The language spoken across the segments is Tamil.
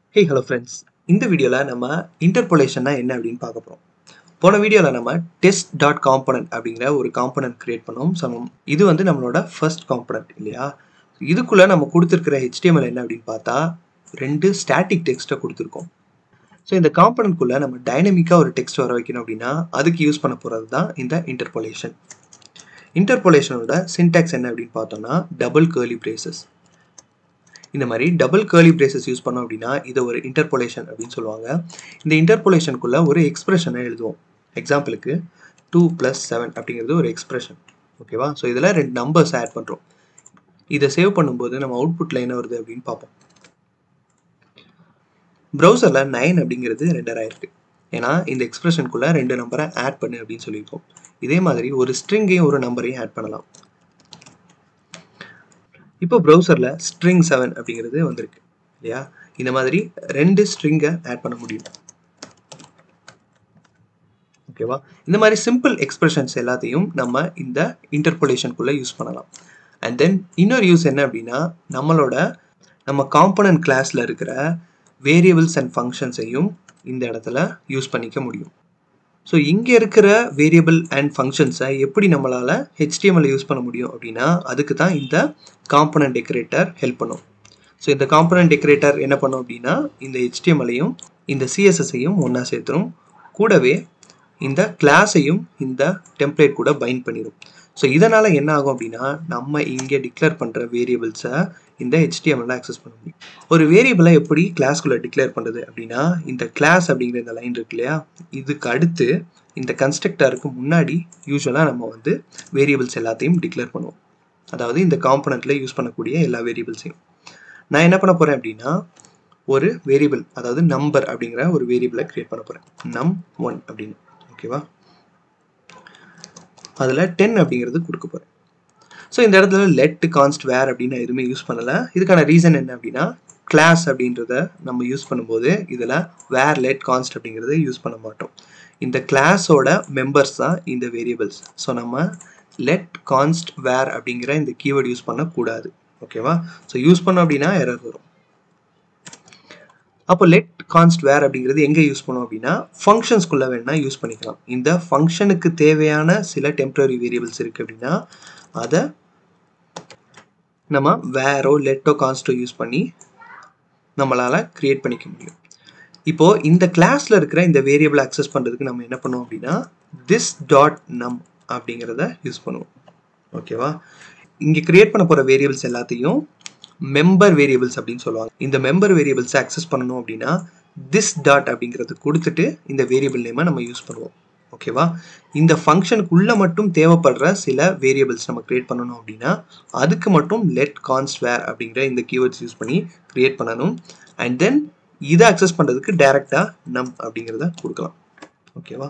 ஹே ஹலோ ஃப்ரெண்ட்ஸ் இந்த வீடியோவில் நம்ம இன்டர்போலேஷன்னா என்ன அப்படின்னு பார்க்க போகிறோம் போன வீடியோவில் நம்ம டெஸ்ட் டாட் காம்பனன்ட் அப்படிங்கிற ஒரு காம்பனன்ட் கிரியேட் பண்ணோம் ஸோ இது வந்து நம்மளோட ஃபர்ஸ்ட் காம்பனன்ட் இல்லையா இதுக்குள்ளே நம்ம கொடுத்துருக்கிற HTML என்ன அப்படின்னு பார்த்தா ரெண்டு ஸ்டாட்டிக் டெக்ஸ்ட்டை கொடுத்துருக்கோம் ஸோ இந்த காம்பனன்ட்குள்ளே நம்ம டைனமிக்காக ஒரு டெக்ஸ்ட் வர வைக்கணும் அப்படின்னா அதுக்கு யூஸ் பண்ண போகிறது தான் இந்த இன்டர்போலேஷன் இன்டர்போலேஷனோட சின்டாக்ஸ் என்ன அப்படின்னு பார்த்தோம்னா டபுள் கேர்லி பிரேசஸ் இந்த மாதிரி டபுள் கேர்லி பிரேசஸ் யூஸ் பண்ணோம் அப்படின்னா இதை ஒரு இன்டர்போலேஷன் அப்படின்னு சொல்லுவாங்க இந்த இன்டர்போலேஷனுக்குள்ளே ஒரு எக்ஸ்பிரஷனை எழுதுவோம் எக்ஸாம்பிளுக்கு டூ ப்ளஸ் செவன் அப்படிங்கிறது ஒரு எக்ஸ்பிரஷன் ஓகேவா ஸோ இதில் ரெண்டு நம்பர்ஸ் ஆட் பண்ணுறோம் இதை சேவ் பண்ணும்போது நம்ம அவுட்புட்டில் என்ன வருது அப்படின்னு பார்ப்போம் ப்ரௌசரில் நைன் அப்படிங்கிறது ரெண்டர் ஆயிருக்கு ஏன்னா இந்த எக்ஸ்பிரஷனுக்குள்ளே ரெண்டு நம்பரை ஆட் பண்ணு அப்படின்னு சொல்லியிருக்கோம் இதே மாதிரி ஒரு ஸ்ட்ரிங்கையும் ஒரு நம்பரையும் ஆட் பண்ணலாம் இப்போ ப்ரௌசரில் ஸ்ட்ரிங் செவன் அப்படிங்கிறது வந்திருக்கு இல்லையா இந்த மாதிரி ரெண்டு ஸ்ட்ரிங்கை ஆட் பண்ண முடியும் ஓகேவா இந்த மாதிரி சிம்பிள் எக்ஸ்பிரஷன்ஸ் எல்லாத்தையும் நம்ம இந்த இன்டர்போலேஷனுக்குள்ளே யூஸ் பண்ணலாம் அண்ட் தென் இன்னொரு யூஸ் என்ன அப்படின்னா நம்மளோட நம்ம காம்பனன்ட் கிளாஸில் இருக்கிற வேரியபிள்ஸ் அண்ட் ஃபங்க்ஷன்ஸையும் இந்த இடத்துல யூஸ் பண்ணிக்க முடியும் ஸோ இங்கே இருக்கிற வேரியபிள் அண்ட் ஃபங்க்ஷன்ஸை எப்படி நம்மளால் ஹெச்டிஎம்எல் யூஸ் பண்ண முடியும் அப்படின்னா அதுக்கு தான் இந்த காம்பனன்ட் டெக்கரேட்டர் ஹெல்ப் பண்ணும் ஸோ இந்த காம்பனன்ட் டெக்கரேட்டர் என்ன பண்ணும் அப்படின்னா இந்த ஹெச்டிஎம்எல்லையும் இந்த சிஎஸ்எஸ்ஸையும் ஒன்றா சேர்த்துரும் கூடவே இந்த கிளாஸையும் இந்த டெம்ப்ளேட் கூட பைண்ட் பண்ணிடும் ஸோ இதனால் என்ன ஆகும் அப்படின்னா நம்ம இங்கே டிக்ளேர் பண்ணுற வேரியபிள்ஸை இந்த ஹெச்டிஎம்எல்ல ஆக்சஸ் பண்ண முடியும் ஒரு வேரியபிளை எப்படி கிளாஸ்குள்ளே டிக்ளேர் பண்ணுறது அப்படின்னா இந்த கிளாஸ் அப்படிங்கிற இந்த லைன் இருக்கு இல்லையா இதுக்கு அடுத்து இந்த கன்ஸ்ட்ரக்டருக்கு முன்னாடி யூஸ்வலாக நம்ம வந்து வேரியபிள்ஸ் எல்லாத்தையும் டிக்ளேர் பண்ணுவோம் அதாவது இந்த காம்பனண்ட்டில் யூஸ் பண்ணக்கூடிய எல்லா வேரியபிள்ஸையும் நான் என்ன பண்ண போகிறேன் அப்படின்னா ஒரு வேரியபிள் அதாவது நம்பர் அப்படிங்கிற ஒரு வேரியபிளை க்ரியேட் பண்ண போகிறேன் நம் ஒன் அப்படின்னு ஓகேவா அதில் டென் அப்படிங்கிறது கொடுக்க போகிறேன் ஸோ இந்த இடத்துல லெட் கான்ஸ்ட் வேர் அப்படின்னு நான் எதுவுமே யூஸ் பண்ணலை இதுக்கான ரீசன் என்ன அப்படின்னா கிளாஸ் அப்படின்றத நம்ம யூஸ் பண்ணும்போது இதில் வேர் லெட் கான்ஸ்ட் அப்படிங்கிறத யூஸ் பண்ண மாட்டோம் இந்த கிளாஸோட மெம்பர்ஸ் தான் இந்த வேரியபிள்ஸ் ஸோ நம்ம லெட் கான்ஸ்ட் வேர் அப்படிங்கிற இந்த கீவேர்ட் யூஸ் பண்ணக்கூடாது ஓகேவா ஸோ யூஸ் பண்ணோம் அப்படின்னா எரர் வரும் அப்போ லெட் கான்ஸ்ட் வேர் அப்படிங்கிறது எங்கே யூஸ் பண்ணோம் அப்படின்னா ஃபங்க்ஷன்ஸ்குள்ளே வேணால் யூஸ் பண்ணிக்கலாம் இந்த ஃபங்க்ஷனுக்கு தேவையான சில டெம்பரரி வேரியபிள்ஸ் இருக்குது அப்படின்னா அதை நம்ம வேரோ லெட்டோ கான்ஸ்டோ யூஸ் பண்ணி நம்மளால் க்ரியேட் பண்ணிக்க முடியும் இப்போது இந்த கிளாஸில் இருக்கிற இந்த வேரியபிள் அக்சஸ் பண்ணுறதுக்கு நம்ம என்ன பண்ணுவோம் அப்படின்னா திஸ் டாட் நம் அப்படிங்கிறத யூஸ் பண்ணுவோம் ஓகேவா இங்கே க்ரியேட் பண்ண போகிற வேரியபிள்ஸ் எல்லாத்தையும் மெம்பர் வேரியபிள்ஸ் அப்படின்னு சொல்லுவாங்க இந்த மெம்பர் வேரியபிள்ஸை அக்சஸ் பண்ணணும் அப்படின்னா திஸ் டாட் அப்படிங்கிறது கொடுத்துட்டு இந்த வேரியபிள் நேமை நம்ம யூஸ் பண்ணுவோம் ஓகேவா இந்த ஃபங்க்ஷனுக்குள்ளே மட்டும் தேவைப்படுற சில வேரியபிள்ஸ் நம்ம க்ரியேட் பண்ணணும் அப்படின்னா அதுக்கு மட்டும் லெட் கான்ஸ்ட் வேர் அப்படிங்கிற இந்த கீவேர்ட்ஸ் யூஸ் பண்ணி க்ரியேட் பண்ணணும் அண்ட் தென் இதை அக்சஸ் பண்ணுறதுக்கு டைரெக்டாக நம் அப்படிங்கிறத கொடுக்கலாம் ஓகேவா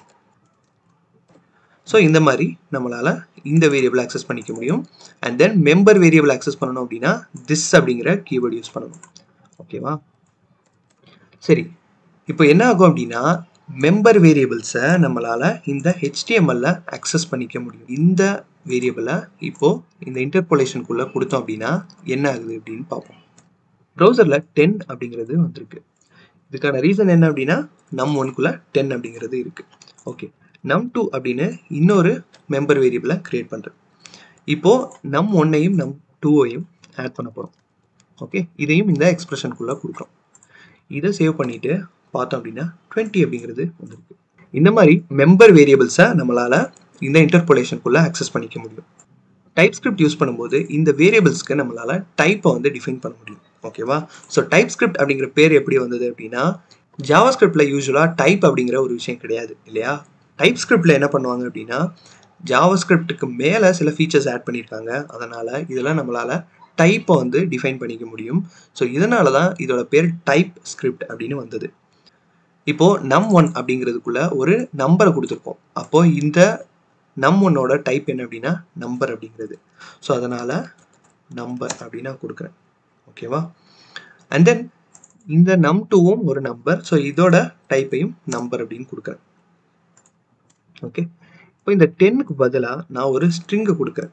ஸோ இந்த மாதிரி நம்மளால் இந்த வேரியபிள் அக்சஸ் பண்ணிக்க முடியும் and then member variable access பண்ணணும் அப்படின்னா திஸ் அப்படிங்கிற கீவேர்டு யூஸ் பண்ணணும் ஓகேவா சரி இப்போ என்ன ஆகும் அப்படின்னா மெம்பர் வேரியபிள்ஸை நம்மளால் இந்த ஹெச்டிஎம்எல்ல அக்சஸ் பண்ணிக்க முடியும் இந்த வேரியபிளை இப்போது இந்த இன்டர்போலேஷனுக்குள்ளே கொடுத்தோம் அப்படின்னா என்ன ஆகுது அப்படின்னு பார்ப்போம் ப்ரௌசரில் டென் அப்படிங்கிறது வந்திருக்கு இதுக்கான ரீசன் என்ன அப்படின்னா நம் ஒன்குள்ளே டென் அப்படிங்கிறது இருக்குது ஓகே நம் டூ அப்படின்னு இன்னொரு மெம்பர் வேரியபிளை க்ரியேட் பண்ணுறேன் இப்போது நம் ஒன்னையும் நம் டூவையும் ஆட் பண்ண போகிறோம் ஓகே இதையும் இந்த எக்ஸ்பிரஷனுக்குள்ளே கொடுக்குறோம் இதை சேவ் பண்ணிவிட்டு பார்த்தோம் அப்படின்னா டுவெண்ட்டி அப்படிங்கிறது வந்திருக்கு இந்த மாதிரி மெம்பர் வேரியபிள்ஸை நம்மளால் இந்த இன்டர்போலேஷனுக்குள்ளே அக்சஸ் பண்ணிக்க முடியும் டைப் ஸ்கிரிப்ட் யூஸ் பண்ணும்போது இந்த வேரியபிள்ஸ்க்கு நம்மளால் டைப்பை வந்து டிஃபைன் பண்ண முடியும் ஓகேவா ஸோ டைப் ஸ்கிரிப்ட் அப்படிங்கிற பேர் எப்படி வந்தது அப்படின்னா ஜாவா ஸ்கிரிப்டில் யூஸ்வலாக டைப் அப்படிங்கிற ஒரு விஷயம் கிடையாது இல்லையா டைப் ஸ்கிரிப்டில் என்ன பண்ணுவாங்க அப்படின்னா ஜாவா ஸ்கிரிப்டுக்கு மேலே சில ஃபீச்சர்ஸ் ஆட் பண்ணியிருக்காங்க அதனால் இதெல்லாம் நம்மளால் டைப்பை வந்து டிஃபைன் பண்ணிக்க முடியும் ஸோ இதனால தான் இதோட பேர் டைப் ஸ்கிரிப்ட் அப்படின்னு வந்தது இப்போது நம் ஒன் அப்படிங்கிறதுக்குள்ள ஒரு நம்பரை கொடுத்துருப்போம் அப்போது இந்த நம் ஒன்னோட டைப் என்ன அப்படின்னா நம்பர் அப்படிங்கிறது ஸோ அதனால் நம்பர் அப்படின்னு நான் கொடுக்குறேன் ஓகேவா அண்ட் தென் இந்த நம் டூவும் ஒரு நம்பர் ஸோ இதோட டைப்பையும் நம்பர் அப்படின்னு கொடுக்குறேன் ஓகே இப்போ இந்த டென்னுக்கு பதிலாக நான் ஒரு ஸ்ட்ரிங்கை கொடுக்குறேன்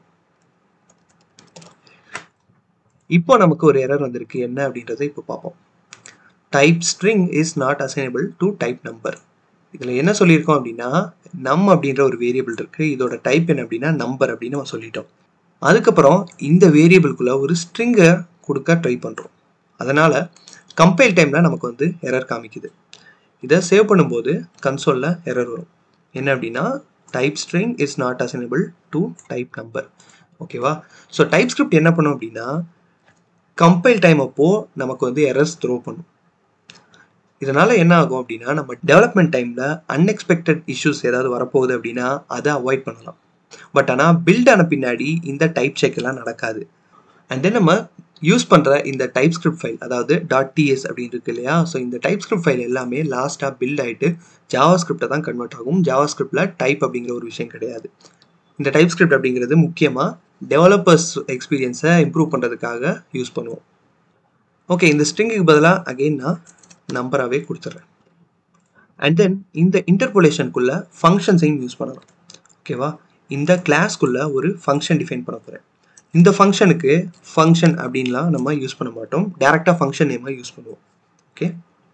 இப்போ நமக்கு ஒரு எரர் வந்திருக்கு என்ன அப்படின்றத இப்போ பார்ப்போம் type string is not assignable to type number இதில் என்ன சொல்லியிருக்கோம் அப்படின்னா நம் அப்படின்ற ஒரு வேரியபிள் இருக்குது இதோட டைப் என்ன அப்படின்னா நம்பர் அப்படின்னு நம்ம சொல்லிட்டோம் அதுக்கப்புறம் இந்த வேரியபிள்குள்ளே ஒரு ஸ்ட்ரிங்கை கொடுக்க ட்ரை பண்ணுறோம் அதனால் கம்பைல் டைமில் நமக்கு வந்து எரர் காமிக்குது இதை சேவ் பண்ணும்போது கன்சோலில் எரர் வரும் என்ன அப்படின்னா type string is not assignable to type number ஓகேவா ஸோ டைப் ஸ்கிரிப்ட் என்ன பண்ணும் அப்படின்னா கம்பைல் டைம் அப்போ நமக்கு வந்து எரர்ஸ் த்ரோ பண்ணும் இதனால என்ன ஆகும் அப்படின்னா நம்ம டெவலப்மெண்ட் டைம்ல அன்எக்ஸ்பெக்டட் இஷ்யூஸ் ஏதாவது வரப்போகுது அப்படின்னா அதை அவாய்ட் பண்ணலாம் பட் ஆனால் பில்ட் ஆன பின்னாடி இந்த டைப் செக் எல்லாம் நடக்காது அண்ட் தென் நம்ம யூஸ் பண்ணுற இந்த டைப் ஸ்கிரிப்ட் ஃபைல் அதாவது டாட் டிஎஸ் அப்படின்னு இருக்கு இல்லையா ஸோ இந்த டைப் ஸ்கிரிப்ட் ஃபைல் எல்லாமே லாஸ்ட்டாக பில்ட் ஆகிட்டு ஜாவா ஸ்கிரிப்டை தான் கன்வெர்ட் ஆகும் ஜாவா ஸ்கிரிப்டில் டைப் அப்படிங்கிற ஒரு விஷயம் கிடையாது இந்த டைப் ஸ்கிரிப்ட் அப்படிங்கிறது முக்கியமாக டெவலப்பர்ஸ் எக்ஸ்பீரியன்ஸை இம்ப்ரூவ் பண்ணுறதுக்காக யூஸ் பண்ணுவோம் ஓகே இந்த ஸ்ட்ரிங்குக்கு பதிலாக அகெயின் நான் நம்பராகவே கொடுத்துட்றேன் அண்ட் தென் இந்த இன்டர்போலேஷனுக்குள்ள ஃபங்க்ஷன்ஸையும் யூஸ் பண்ணலாம் ஓகேவா இந்த கிளாஸ்க்குள்ள ஒரு ஃபங்க்ஷன் டிஃபைன் பண்ண போகிறேன் இந்த ஃபங்க்ஷனுக்கு ஃபங்க்ஷன் அப்படின்லாம் நம்ம யூஸ் பண்ண மாட்டோம் டேரெக்டாக ஃபங்க்ஷன் நேமாக யூஸ் பண்ணுவோம் ஓகே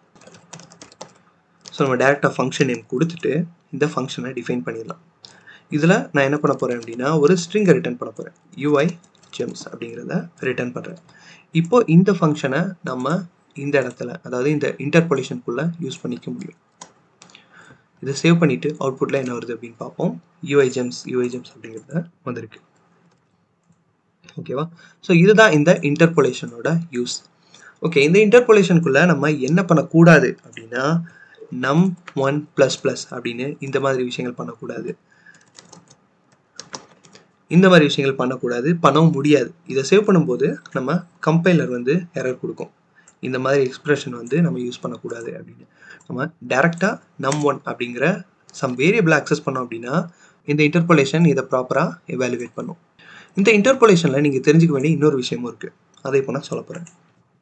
ஸோ நம்ம டேரெக்டாக ஃபங்க்ஷன் நேம் கொடுத்துட்டு இந்த ஃபங்க்ஷனை டிஃபைன் பண்ணிடலாம் இதில் நான் என்ன பண்ண போகிறேன் அப்படின்னா ஒரு ஸ்ட்ரிங்கை ரிட்டர்ன் பண்ண போகிறேன் யூஐ ஜெம்ஸ் அப்படிங்கிறத ரிட்டர்ன் பண்ணுறேன் இப்போ இந்த ஃபங்க்ஷனை நம்ம இந்த இடத்துல அதாவது இந்த இன்டர்பொலேஷனுக்குள்ளே யூஸ் பண்ணிக்க முடியும் இதை சேவ் பண்ணிவிட்டு அவுட்புட்டில் என்ன வருது அப்படின்னு பார்ப்போம் யூஐ ஜெம்ஸ் யூஐ ஜெம்ஸ் அப்படிங்கிறத வந்திருக்கு ஓகேவா ஸோ இதுதான் இந்த இன்டர்பொலேஷனோட யூஸ் ஓகே இந்த இன்டர்பொலேஷனுக்குள்ளே நம்ம என்ன பண்ணக்கூடாது அப்படின்னா நம் ஒன் ப்ளஸ் ப்ளஸ் அப்படின்னு இந்த மாதிரி விஷயங்கள் பண்ணக்கூடாது இந்த மாதிரி விஷயங்கள் பண்ணக்கூடாது பண்ணவும் முடியாது இதை சேவ் பண்ணும்போது நம்ம கம்பைலர் வந்து எரர் கொடுக்கும் இந்த மாதிரி எக்ஸ்பிரஷன் வந்து நம்ம யூஸ் பண்ணக்கூடாது அப்படின்னு நம்ம டேரெக்டாக நம் ஒன் அப்படிங்கிற சம் வேரியபிள் அக்சஸ் பண்ணோம் அப்படின்னா இந்த இன்டர்பொலேஷன் இதை ப்ராப்பராக எவாலுவேட் பண்ணும் இந்த இன்டர்பொலேஷனில் நீங்கள் தெரிஞ்சுக்க வேண்டிய இன்னொரு விஷயமும் இருக்குது அதை இப்போ நான் சொல்ல போகிறேன்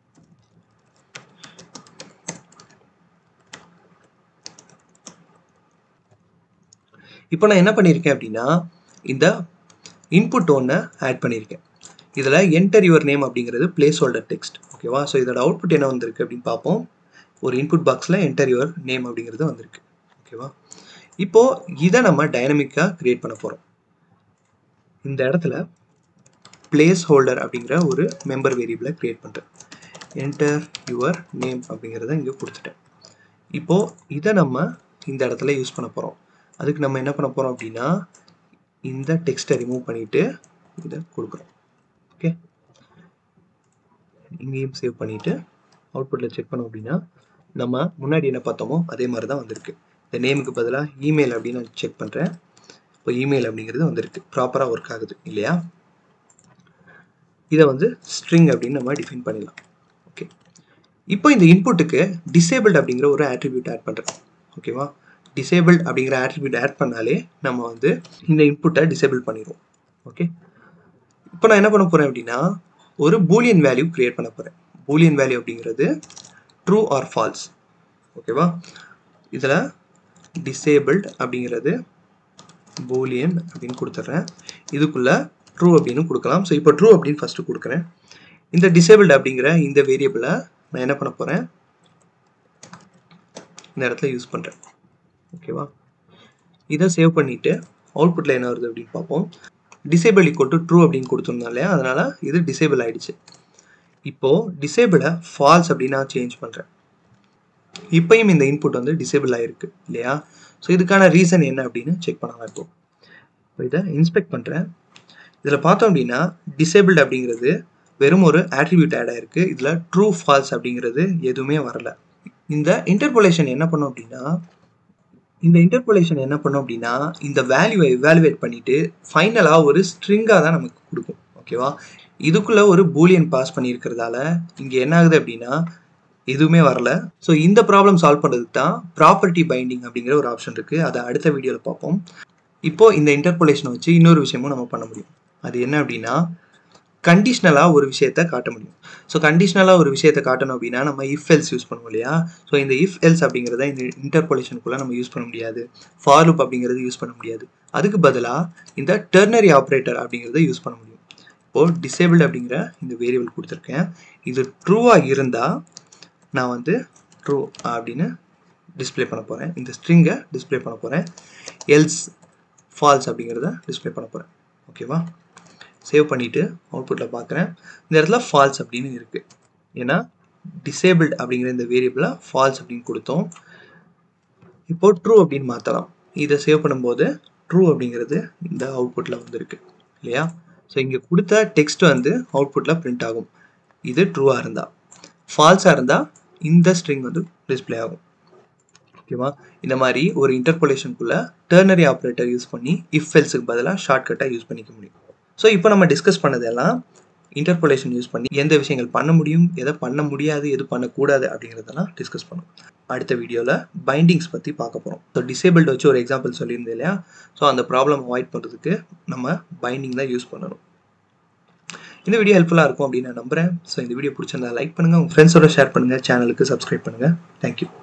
இப்போ நான் என்ன பண்ணியிருக்கேன் அப்படின்னா இந்த இன்புட் ஒன்று ஆட் பண்ணியிருக்கேன் இதில் என்டர் யுவர் நேம் அப்படிங்கிறது பிளேஸ் ஹோல்டர் டெக்ஸ்ட் ஓகேவா ஸோ இதோட அவுட்புட் என்ன வந்திருக்கு அப்படின்னு பார்ப்போம் ஒரு இன்புட் பாக்ஸில் என்டர் யுவர் நேம் அப்படிங்கிறது வந்திருக்கு ஓகேவா இப்போது இதை நம்ம டைனமிக்காக க்ரியேட் பண்ண போகிறோம் இந்த இடத்துல பிளேஸ் ஹோல்டர் அப்படிங்கிற ஒரு மெம்பர் வேரியபிளை க்ரியேட் பண்ணுறேன் என்டர் யுவர் நேம் அப்படிங்கிறத இங்கே கொடுத்துட்டேன் இப்போது இதை நம்ம இந்த இடத்துல யூஸ் பண்ண போகிறோம் அதுக்கு நம்ம என்ன பண்ண போகிறோம் அப்படின்னா இந்த டெக்ஸ்ட்டை ரிமூவ் பண்ணிவிட்டு இதை கொடுக்குறோம் ஓகே இங்கேயும் சேவ் பண்ணிவிட்டு அவுட்புட்டில் செக் பண்ணோம் அப்படின்னா நம்ம முன்னாடி என்ன பார்த்தோமோ அதே மாதிரி தான் வந்திருக்கு இந்த நேமுக்கு பதிலாக இமெயில் அப்படின்னு நான் செக் பண்ணுறேன் இப்போ இமெயில் அப்படிங்கிறது வந்திருக்கு ப்ராப்பராக ஒர்க் ஆகுது இல்லையா இதை வந்து ஸ்ட்ரிங் அப்படின்னு நம்ம டிஃபைன் பண்ணிடலாம் ஓகே இப்போ இந்த இன்புட்டுக்கு டிசேபிள்ட் அப்படிங்கிற ஒரு ஆட்ரிபியூட் ஆட் பண்ணுறேன் ஓகேவா டிசேபிள்ட் அப்படிங்கிற ஆட்ரிபியூட் ஆட் பண்ணாலே நம்ம வந்து இந்த இன்புட்டை டிசேபிள் பண்ணிடுவோம் ஓகே இப்போ நான் என்ன பண்ண போகிறேன் அப்படின்னா ஒரு பூலியன் வேல்யூ க்ரியேட் பண்ண போகிறேன் பூலியன் வேல்யூ அப்படிங்கிறது ட்ரூ ஆர் ஃபால்ஸ் ஓகேவா இதில் டிசேபிள்ட் அப்படிங்கிறது பூலியன் அப்படின்னு கொடுத்துட்றேன் இதுக்குள்ளே ட்ரூ அப்படின்னு கொடுக்கலாம் ஸோ இப்போ ட்ரூ அப்படின்னு ஃபஸ்ட்டு கொடுக்குறேன் இந்த டிசேபிள்ட் அப்படிங்கிற இந்த வேரியபிளை நான் என்ன பண்ண போகிறேன் இந்த இடத்துல யூஸ் பண்ணுறேன் ஓகேவா இதை சேவ் பண்ணிவிட்டு அவுட்புட்டில் என்ன வருது அப்படின்னு பார்ப்போம் டிசேபிள் ஈக்குவல் டு ட்ரூ அப்படின்னு கொடுத்துருந்தோம் இல்லையா அதனால் இது டிசேபிள் ஆகிடுச்சு இப்போது டிசேபிளை ஃபால்ஸ் அப்படின்னு நான் சேஞ்ச் பண்ணுறேன் இப்போயும் இந்த இன்புட் வந்து டிசேபிள் ஆகிருக்கு இல்லையா ஸோ இதுக்கான ரீசன் என்ன அப்படின்னு செக் பண்ணலாம் இப்போ இப்போ இதை இன்ஸ்பெக்ட் பண்ணுறேன் இதில் பார்த்தோம் அப்படின்னா டிசேபிள்ட் அப்படிங்கிறது வெறும் ஒரு ஆட்ரிபியூட் ஆட் ஆயிருக்கு இதில் ட்ரூ ஃபால்ஸ் அப்படிங்கிறது எதுவுமே வரல இந்த இன்டர்போலேஷன் என்ன பண்ணும் அப்படின்னா இந்த இன்டர்போலேஷன் என்ன பண்ணும் அப்படின்னா இந்த வேல்யூவை எவாலுவேட் பண்ணிட்டு ஃபைனலாக ஒரு ஸ்ட்ரிங்காக தான் நமக்கு கொடுக்கும் ஓகேவா இதுக்குள்ள ஒரு பூலியன் பாஸ் பண்ணியிருக்கிறதால இங்கே என்ன ஆகுது அப்படின்னா எதுவுமே வரல ஸோ இந்த ப்ராப்ளம் சால்வ் பண்ணுறதுக்கு தான் ப்ராப்பர்ட்டி பைண்டிங் அப்படிங்கிற ஒரு ஆப்ஷன் இருக்குது அதை அடுத்த வீடியோவில் பார்ப்போம் இப்போ இந்த இன்டர்போலேஷனை வச்சு இன்னொரு விஷயமும் நம்ம பண்ண முடியும் அது என்ன அப்படின்னா கண்டிஷ்னலாக ஒரு விஷயத்த காட்ட முடியும் ஸோ கண்டிஷ்னலாக ஒரு விஷயத்தை காட்டணும் அப்படின்னா நம்ம இஃப் எல்ஸ் யூஸ் பண்ணுவோம் இல்லையா ஸோ இந்த இஃப் எல்ஸ் அப்படிங்கிறத இந்த இன்டர்போலேஷனுக்குள்ளே நம்ம யூஸ் பண்ண முடியாது ஃபார் லூப் அப்படிங்கிறது யூஸ் பண்ண முடியாது அதுக்கு பதிலாக இந்த டெர்னரி ஆப்ரேட்டர் அப்படிங்கிறத யூஸ் பண்ண முடியும் இப்போது டிசேபிள் அப்படிங்கிற இந்த வேரியபிள் கொடுத்துருக்கேன் இது ட்ரூவாக இருந்தால் நான் வந்து ட்ரூ அப்படின்னு டிஸ்ப்ளே பண்ண போகிறேன் இந்த ஸ்ட்ரிங்கை டிஸ்ப்ளே பண்ண போகிறேன் எல்ஸ் ஃபால்ஸ் அப்படிங்கிறத டிஸ்ப்ளே பண்ண போகிறேன் ஓகேவா சேவ் பண்ணிவிட்டு அவுட்புட்டில் பார்க்குறேன் இந்த இடத்துல ஃபால்ஸ் அப்படின்னு இருக்குது ஏன்னா டிசேபிள்ட் அப்படிங்கிற இந்த வேரியபிளை ஃபால்ஸ் அப்படின்னு கொடுத்தோம் இப்போ ட்ரூ அப்படின்னு மாற்றலாம் இதை சேவ் பண்ணும்போது ட்ரூ அப்படிங்கிறது இந்த அவுட்புட்டில் வந்திருக்கு இல்லையா ஸோ இங்கே கொடுத்த டெக்ஸ்ட் வந்து அவுட்புட்டில் பிரிண்ட் ஆகும் இது ட்ரூவாக இருந்தால் ஃபால்ஸாக இருந்தால் இந்த ஸ்ட்ரிங் வந்து டிஸ்ப்ளே ஆகும் ஓகேவா இந்த மாதிரி ஒரு இன்டர்போலேஷனுக்குள்ளே டெர்னரி ஆப்ரேட்டர் யூஸ் பண்ணி இஃப் எல்ஸுக்கு பதிலாக ஷார்ட்கட்டாக யூஸ் பண்ணிக்க முடியும் ஸோ இப்போ நம்ம டிஸ்கஸ் பண்ணதெல்லாம் இன்டர்போலேஷன் யூஸ் பண்ணி எந்த விஷயங்கள் பண்ண முடியும் எதை பண்ண முடியாது எது பண்ணக்கூடாது அப்படிங்கிறதெல்லாம் டிஸ்கஸ் பண்ணும் அடுத்த வீடியோவில் பைண்டிங்ஸ் பற்றி பார்க்க போகிறோம் ஸோ டிசேபிள்டு வச்சு ஒரு எக்ஸாம்பிள் சொல்லியிருந்தேன் இல்லையா ஸோ அந்த ப்ராப்ளம் அவாய்ட் பண்ணுறதுக்கு நம்ம பைண்டிங் தான் யூஸ் பண்ணணும் இந்த வீடியோ ஹெல்ப்ஃபுல்லாக இருக்கும் அப்படின்னு நான் நம்புகிறேன் ஸோ இந்த வீடியோ பிடிச்சிருந்தா லைக் பண்ணுங்கள் உங்கள் ஃப்ரெண்ட்ஸோட ஷேர் பண்ணுங்கள் சேனலுக்கு சப்ஸ்கிரைப் பண்ணுங்கள் தேங்க்யூ